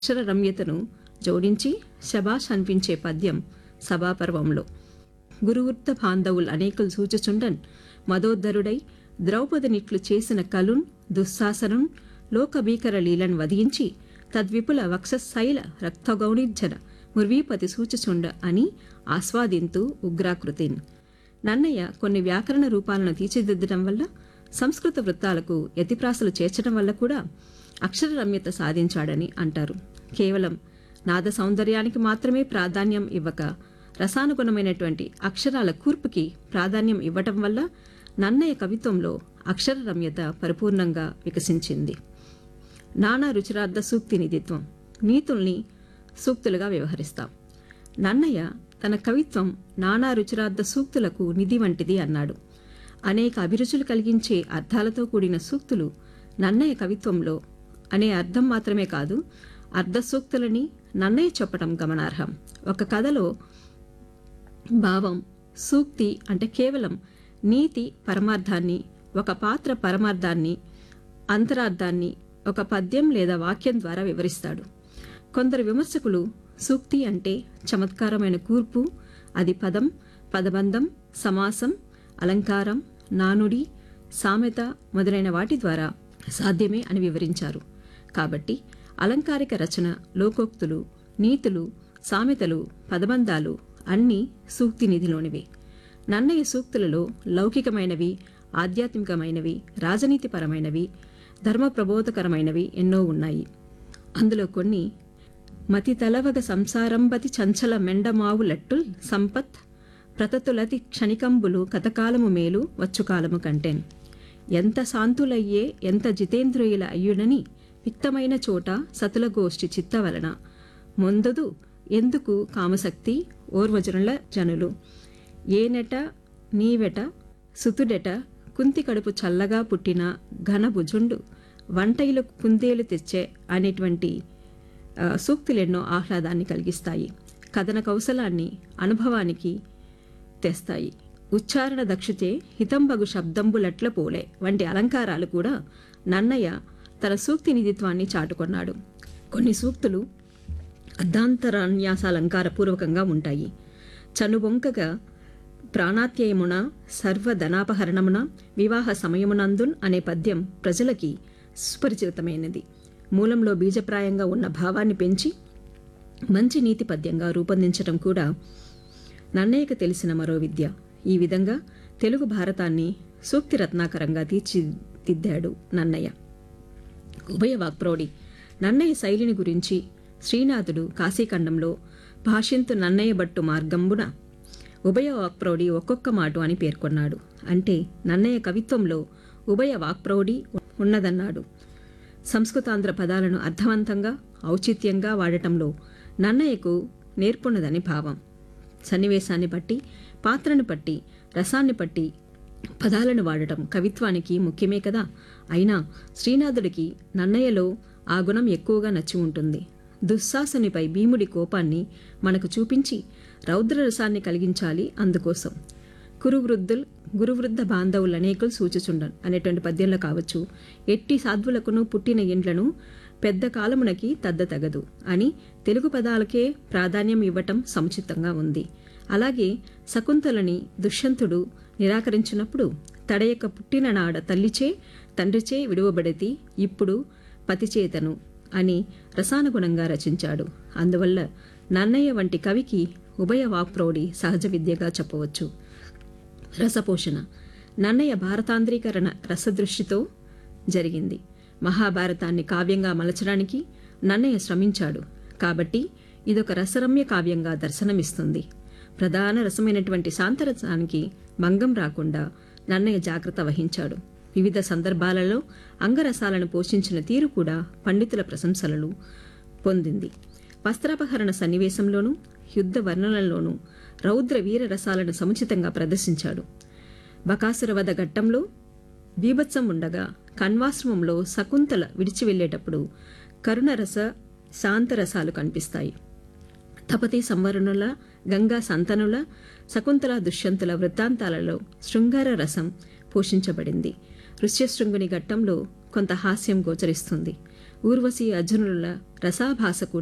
అక్షర రమ్యతను జోడించి శబాష్ అనిపించే పద్యం సభాపర్వంలో గురువృత్త బాంధవులు అనేకులు సూచుచుండన్ మదోద్ధరుడై ద్రౌపదినిట్లు చేసిన కలున్ దుశ్శాసనున్ లోకభీకర లీలను వధించి తద్విపుల వక్షశైల రక్తగౌణిజ్జన ముర్వీపతి సూచుచుండ అని ఆస్వాదింతూ ఉగ్రాకృతిన్ నన్నయ్య కొన్ని వ్యాకరణ రూపాలను తీర్చిదిద్దడం వల్ల సంస్కృత వృత్తాలకు యతిప్రాసలు చేర్చడం వల్ల కూడా అక్షర రమ్యత సాధించాడని అంటారు కేవలం నాద సౌందర్యానికి మాత్రమే ప్రాధాన్యం ఇవ్వక రసానుగుణమైనటువంటి అక్షరాల కూర్పుకి ప్రాధాన్యం ఇవ్వటం వల్ల నన్నయ్య కవిత్వంలో అక్షర రమ్యత పరిపూర్ణంగా వికసించింది నానా రుచిరార్థ సూక్తి నిధిత్వం నీతుల్ని సూక్తులుగా వ్యవహరిస్తాం నన్నయ్య తన కవిత్వం నానా రుచిరార్థ సూక్తులకు నిధి వంటిది అన్నాడు అనేక అభిరుచులు కలిగించే అర్థాలతో కూడిన సూక్తులు నన్నయ్య కవిత్వంలో అనే అర్థం మాత్రమే కాదు అర్ధ సూక్తులని నన్నయ్య చెప్పడం గమనార్హం ఒక కథలో భావం సూక్తి అంటే కేవలం నీతి పరమార్థాన్ని ఒక పాత్ర పరమార్థాన్ని అంతరార్థాన్ని ఒక పద్యం లేదా వాక్యం ద్వారా వివరిస్తాడు కొందరు విమర్శకులు సూక్తి అంటే చమత్కారమైన కూర్పు అది పదం పదబంధం సమాసం అలంకారం నానుడి సామెత మొదలైన వాటి ద్వారా సాధ్యమే అని వివరించారు కాబట్టి అలంకారిక రచన లోకోక్తులు నీతులు సామెతలు పదబంధాలు అన్నీ సూక్తి నిధిలోనివే నన్నయ్య సూక్తులలో లౌకికమైనవి ఆధ్యాత్మికమైనవి రాజనీతిపరమైనవి ధర్మ ప్రబోధకరమైనవి ఎన్నో ఉన్నాయి అందులో కొన్ని మతి తలవగ సంసారంబతి చంచల మెండమావులట్టుల్ సంపత్ ప్రతతులతి క్షణికంబులు కథకాలము మేలు వచ్చుకాలము కంటెన్ ఎంత శాంతులయ్యే ఎంత జితేంద్రియుల అయ్యుడని పిక్తమైన చోట సతుల గోష్ఠి చిత్తవలన మొందదు ఎందుకు కామశక్తి ఓర్వజనుల జనులు ఏనెట నీవెట సుతుడెట కుంతి కడుపు చల్లగా పుట్టిన ఘనభుజుండు వంటయిలు కుందేలు తెచ్చే అనేటువంటి ఆ, సూక్తులెన్నో ఆహ్లాదాన్ని కలిగిస్తాయి కథన కౌశలాన్ని అనుభవానికి తెస్తాయి ఉచ్చారణ దక్షితే హితంబగు శబ్దంబులట్ల పోలే వంటి అలంకారాలు కూడా నన్నయ్య తన సూక్తి నిధిత్వాన్ని చాటుకొన్నాడు కొన్ని సూక్తులు అర్ధాంతరాన్యాసాలంకారపూర్వకంగా ఉంటాయి చనుబొంకగా ప్రాణాత్యయమున సర్వధనాపహరణమున వివాహ సమయమునందున్ అనే పద్యం ప్రజలకి సుపరిచితమైనది మూలంలో బీజప్రాయంగా ఉన్న భావాన్ని పెంచి మంచి నీతి పద్యంగా రూపొందించడం కూడా నన్నయ్యకు తెలిసిన మరో విద్య ఈ విధంగా తెలుగు భారతాన్ని సూక్తి రత్నాకరంగా తీర్చిదిద్దాడు నన్నయ్య ఉభయ వాక్ప్రౌఢి నన్నయ్య శైలిని గురించి శ్రీనాథుడు కాశీఖండంలో భాష్యంతు నన్నయ్య బట్టు మార్గంబున ఉభయ వాక్ప్రౌఢి ఒక్కొక్క మాట అని పేర్కొన్నాడు అంటే నన్నయ్య కవిత్వంలో ఉభయ వాక్ప్రౌఢి ఉన్నదన్నాడు సంస్కృతాంధ్ర పదాలను అర్థవంతంగా ఔచిత్యంగా వాడటంలో నన్నయ్యకు నేర్పున్నదని భావం సన్నివేశాన్ని బట్టి పాత్రను బట్టి రసాన్ని బట్టి పదాలను వాడటం కవిత్వానికి ముఖ్యమే కదా అయినా శ్రీనాథుడికి నన్నయ్యలో ఆ గుణం ఎక్కువగా నచ్చి ఉంటుంది దుశ్శాసనిపై భీముడి కోపాన్ని మనకు చూపించి రౌద్రరసాన్ని కలిగించాలి అందుకోసం కురువృద్ధుల్ గురువృద్ధ బాంధవులు అనేకులు సూచుచుండన్ అనేటువంటి పద్యంలో కావచ్చు ఎట్టి సాధ్వులకును పుట్టిన ఇండ్లను పెద్ద కాలమునకి తద్ద తగదు అని తెలుగు పదాలకే ప్రాధాన్యం ఇవ్వటం సముచితంగా ఉంది అలాగే శకుంతలని దుష్యంతుడు నిరాకరించినప్పుడు తడయక పుట్టిన నాడ తల్లిచే తండ్రిచే విడువబడితి ఇప్పుడు పతిచేతను అని రసానుగుణంగా రచించాడు అందువల్ల నన్నయ్య వంటి కవికి ఉభయ వాక్ప్రౌఢి సహజ విద్యగా చెప్పవచ్చు రసపోషణ నన్నయ్య భారతాంధ్రీకరణ రసదృష్టితో జరిగింది మహాభారతాన్ని కావ్యంగా మలచడానికి నన్నయ్య శ్రమించాడు కాబట్టి ఇదొక రసరమ్య కావ్యంగా దర్శనమిస్తుంది ప్రధాన రసమైనటువంటి శాంతరసానికి భంగం రాకుండా నన్నయ్య జాగ్రత్త వహించాడు వివిధ సందర్భాలలో అంగరసాలను పోషించిన తీరు కూడా పండితుల ప్రశంసలను పొందింది వస్త్రాపహరణ సన్నివేశంలోనూ యుద్ధ వర్ణనలోనూ రౌద్ర వీర రసాలను సముచితంగా ప్రదర్శించాడు బకాసురవధ ఘట్టంలో బీభత్సం ఉండగా కణ్వాశ్రమంలో శకుంతల విడిచి వెళ్లేటప్పుడు కరుణరస శాంతరసాలు కనిపిస్తాయి తపతి సంవరణుల గంగా సంతనుల శకుంతల దుష్యంతుల వృత్తాంతాలలో శృంగార రసం పోషించబడింది ఋష్యశృంగుని ఘట్టంలో కొంత హాస్యం గోచరిస్తుంది ఊర్వశి అర్జునుల రసాభాస కూడా